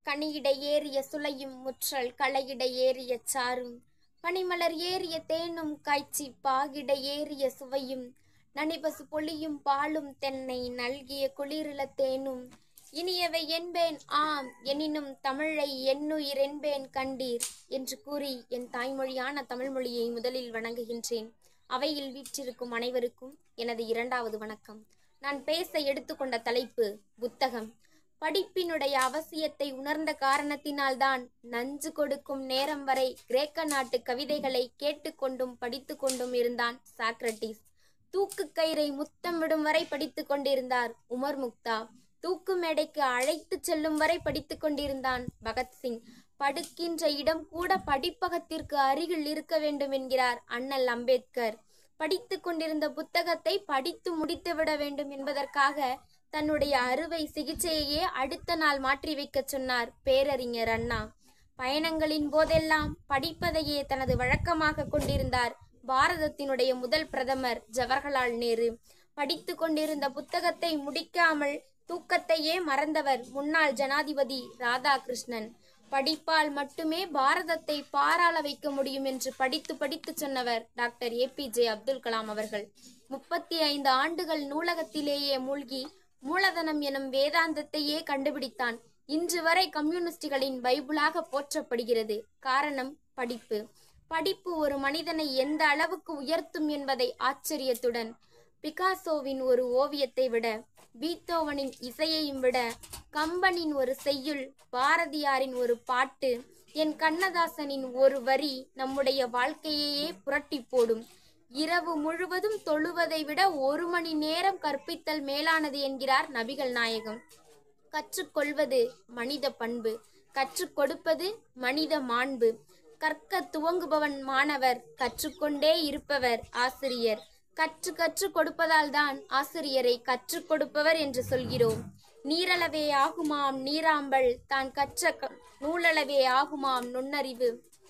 கனியிட ஏறிய சுளையும் முற்றல் களையிட ஏறிய சாரும் பனிமலர் ஏறிய தேனும் காய்ச்சி பாகிட ஏறிய சுவையும் நனிபசு பொழியும் பாலும் தென்னை நல்கிய குளிரில தேனும் இனியவை என்பேன் ஆம் எனினும் தமிழை என்னுயிர் என்பேன் கண்டீர் என்று கூறி என் தாய்மொழியான தமிழ்மொழியை முதலில் வணங்குகின்றேன் அவையில் வீற்றிருக்கும் அனைவருக்கும் எனது இரண்டாவது வணக்கம் நான் பேச எடுத்துக்கொண்ட தலைப்பு புத்தகம் படிப்பினுடைய அவசியத்தை உணர்ந்த காரணத்தினால்தான் நஞ்சு கொடுக்கும் நேரம் வரை கிரேக்க நாட்டு கவிதைகளை கேட்டுக்கொண்டும் படித்து கொண்டும் இருந்தான் சாக்ரட்டிஸ் தூக்கு கயிறை முத்தம் விடும் வரை படித்துக் கொண்டிருந்தார் உமர் முக்தா தூக்கு மேடைக்கு அழைத்து செல்லும் வரை படித்துக் கொண்டிருந்தான் பகத்சிங் படுக்கின்ற இடம் கூட படிப்பகத்திற்கு அருகில் இருக்க வேண்டும் என்கிறார் அண்ணல் அம்பேத்கர் படித்துக் கொண்டிருந்த புத்தகத்தை படித்து முடித்துவிட வேண்டும் என்பதற்காக தன்னுடைய அறுவை சிகிச்சையையே அடுத்த நாள் மாற்றி வைக்கச் சொன்னார் பேரறிஞர் அண்ணா பயணங்களின் போதெல்லாம் படிப்பதையே தனது வழக்கமாக கொண்டிருந்தார் பாரதத்தினுடைய முதல் பிரதமர் ஜவஹர்லால் நேரு படித்து கொண்டிருந்த புத்தகத்தை முடிக்காமல் தூக்கத்தையே மறந்தவர் முன்னாள் ஜனாதிபதி ராதாகிருஷ்ணன் படிப்பால் மட்டுமே பாரதத்தை பாராள வைக்க முடியும் என்று படித்து படித்து சொன்னவர் doctor A P J Abdul Kalam அவர்கள் முப்பத்தி ஐந்து ஆண்டுகள் நூலகத்திலேயே மூழ்கி மூலதனம் எனும் வேதாந்தத்தையே கண்டுபிடித்தான் இன்று வரை கம்யூனிஸ்டுகளின் பைபிளாக போற்றப்படுகிறது காரணம் படிப்பு படிப்பு ஒரு மனிதனை எந்த அளவுக்கு உயர்த்தும் என்பதை ஆச்சரியத்துடன் பிகாசோவின் ஒரு ஓவியத்தை விட பீத்தோவனின் இசையையும் விட கம்பனின் ஒரு செய்யுள் பாரதியாரின் ஒரு பாட்டு என் கண்ணதாசனின் ஒரு வரி நம்முடைய வாழ்க்கையையே புரட்டி போடும் இரவு முழுவதும் தொழுவதை விட ஒரு மணி நேரம் கற்பித்தல் மேலானது என்கிறார் நபிகள் நாயகம் கற்றுக்கொள்வது மனித பண்பு கற்றுக் கொடுப்பது மனித மாண்பு கற்க துவங்குபவன் மாணவர் கற்றுக்கொண்டே இருப்பவர் ஆசிரியர் கற்று கற்று கொடுப்பதால் தான் ஆசிரியரை கற்றுக் கொடுப்பவர் என்று சொல்கிறோம் நீரளவே ஆகுமாம் நீராம்பல் தான் கற்ற க- நூலளவே ஆகுமாம் நுண்ணறிவு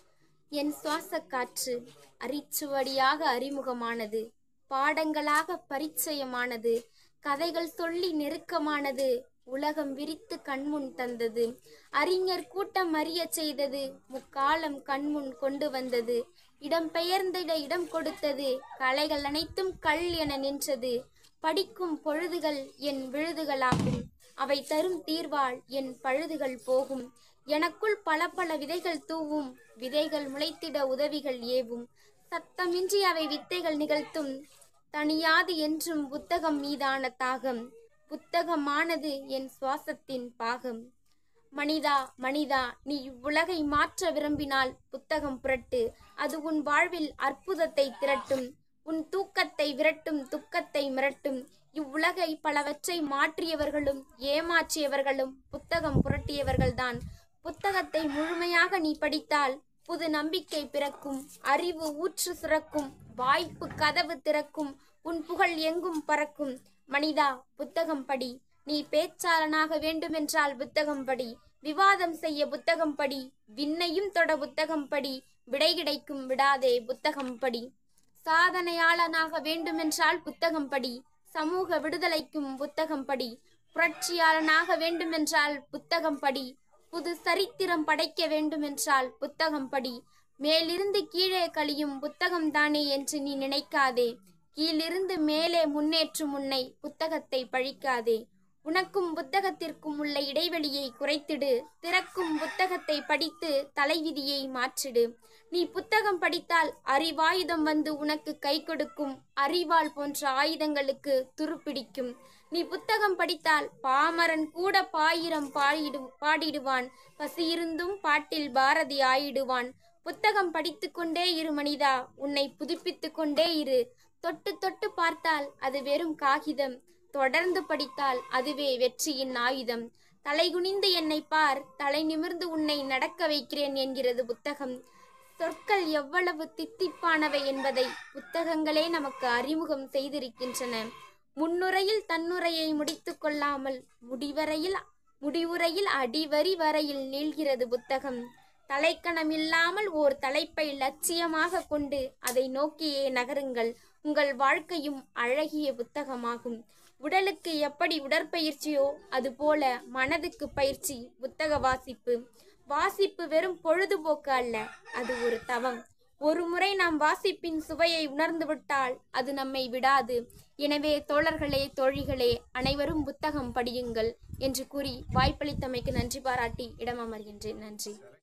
என் சுவாச காற்று அரிச்சுவடியாக அறிமுகமானது பாடங்களாக பரிச்சயமானது கதைகள் சொல்லி நெருக்கமானது உலகம் விரித்து கண்முன் தந்தது அறிஞர் கூட்டம் அறியச் செய்தது முக்காலம் கண்முன் கொண்டு வந்தது இடம் பெயர்ந்திட இடம் கொடுத்தது கலைகள் அனைத்தும் கல் என நின்றது படிக்கும் பொழுதுகள் என் விழுதுகளாகும் அவை தரும் தீர்வால் என் பழுதுகள் போகும் எனக்குள் பல பல விதைகள் தூவும் விதைகள் முளைத்திட உதவிகள் ஏவும் சத்தமின்றி அவை வித்தைகள் நிகழ்த்தும் தனியாது என்றும் புத்தகம் மீதான தாகம் புத்தகமானது என் சுவாசத்தின் பாகம் மனிதா மனிதா நீ இவ்வுலகை மாற்ற விரும்பினால் புத்தகம் புரட்டு அது உன் வாழ்வில் அற்புதத்தை திரட்டும் உன் தூக்கத்தை விரட்டும் துக்கத்தை மிரட்டும் இவ்வுலகை பலவற்றை மாற்றியவர்களும் ஏமாற்றியவர்களும் புத்தகம் புரட்டியவர்கள்தான் புத்தகத்தை முழுமையாக நீ படித்தால் புது நம்பிக்கை பிறக்கும் அறிவு ஊற்று சுரக்கும் வாய்ப்பு கதவு திறக்கும் உன் புகழ் எங்கும் பறக்கும் மனிதா புத்தகம் படி நீ பேச்சாளனாக வேண்டுமென்றால் புத்தகம் படி விவாதம் செய்ய புத்தகம் படி விண்ணையும் தொட புத்தகம் படி விடை கிடைக்கும் விடாதே புத்தகம் படி சாதனையாளனாக வேண்டுமென்றால் புத்தகம் படி சமூக விடுதலைக்கும் புத்தகம் படி புரட்சியாளனாக வேண்டுமென்றால் புத்தகம் படி புது சரித்திரம் படைக்க வேண்டுமென்றால் புத்தகம் படி மேலிருந்து கீழே கழியும் புத்தகம் தானே என்று நீ நினைக்காதே கீழிருந்து மேலே முன்னேற்றும் உன்னை புத்தகத்தை பழிக்காதே உனக்கும் புத்தகத்திற்கும் உள்ள இடைவெளியை குறைத்திடு திறக்கும் புத்தகத்தை படித்து தலைவிதியை மாற்றிடு நீ புத்தகம் படித்தால் அறிவாயுதம் வந்து உனக்கு கை கொடுக்கும் அறிவாள் போன்ற ஆயுதங்களுக்கு துருப்பிடிக்கும் நீ புத்தகம் படித்தால் பாமரன் கூட பாயிரம் பாடிடு பாடிடுவான் பசியிருந்தும் பாட்டில் பாரதி ஆயிடுவான் புத்தகம் படித்துக்கொண்டே இரு மனிதா உன்னை புதுப்பித்துக் கொண்டே இரு தொட்டு தொட்டு பார்த்தால் அது வெறும் காகிதம் தொடர்ந்து படித்தால் அதுவே வெற்றியின் ஆயுதம் தலைகுனிந்து என்னை பார் தலை நிமிர்ந்து உன்னை நடக்க வைக்கிறேன் என்கிறது புத்தகம் சொற்கள் எவ்வளவு தித்திப்பானவை என்பதை புத்தகங்களே நமக்கு அறிமுகம் செய்திருக்கின்றன முன்னுரையில் தன்னுரையை முடித்துக் கொள்ளாமல் முடிவரையில் முடிவுரையில் அடிவரி வரையில் நீள்கிறது புத்தகம் தலைக்கணமில்லாமல் ஓர் தலைப்பை லட்சியமாக கொண்டு அதை நோக்கியே நகருங்கள் உங்கள் வாழ்க்கையும் அழகிய புத்தகமாகும் உடலுக்கு எப்படி உடற்பயிற்சியோ அதுபோல மனதுக்கு பயிற்சி புத்தக வாசிப்பு வாசிப்பு வெறும் பொழுதுபோக்கு அல்ல அது ஒரு தவம் ஒரு முறை நாம் வாசிப்பின் சுவையை உணர்ந்துவிட்டால் அது நம்மை விடாது எனவே தோழர்களே தோழிகளே அனைவரும் புத்தகம் படியுங்கள் என்று கூறி வாய்ப்பளித்தமைக்கு நன்றி பாராட்டி இடம் அமர்கின்றேன் நன்றி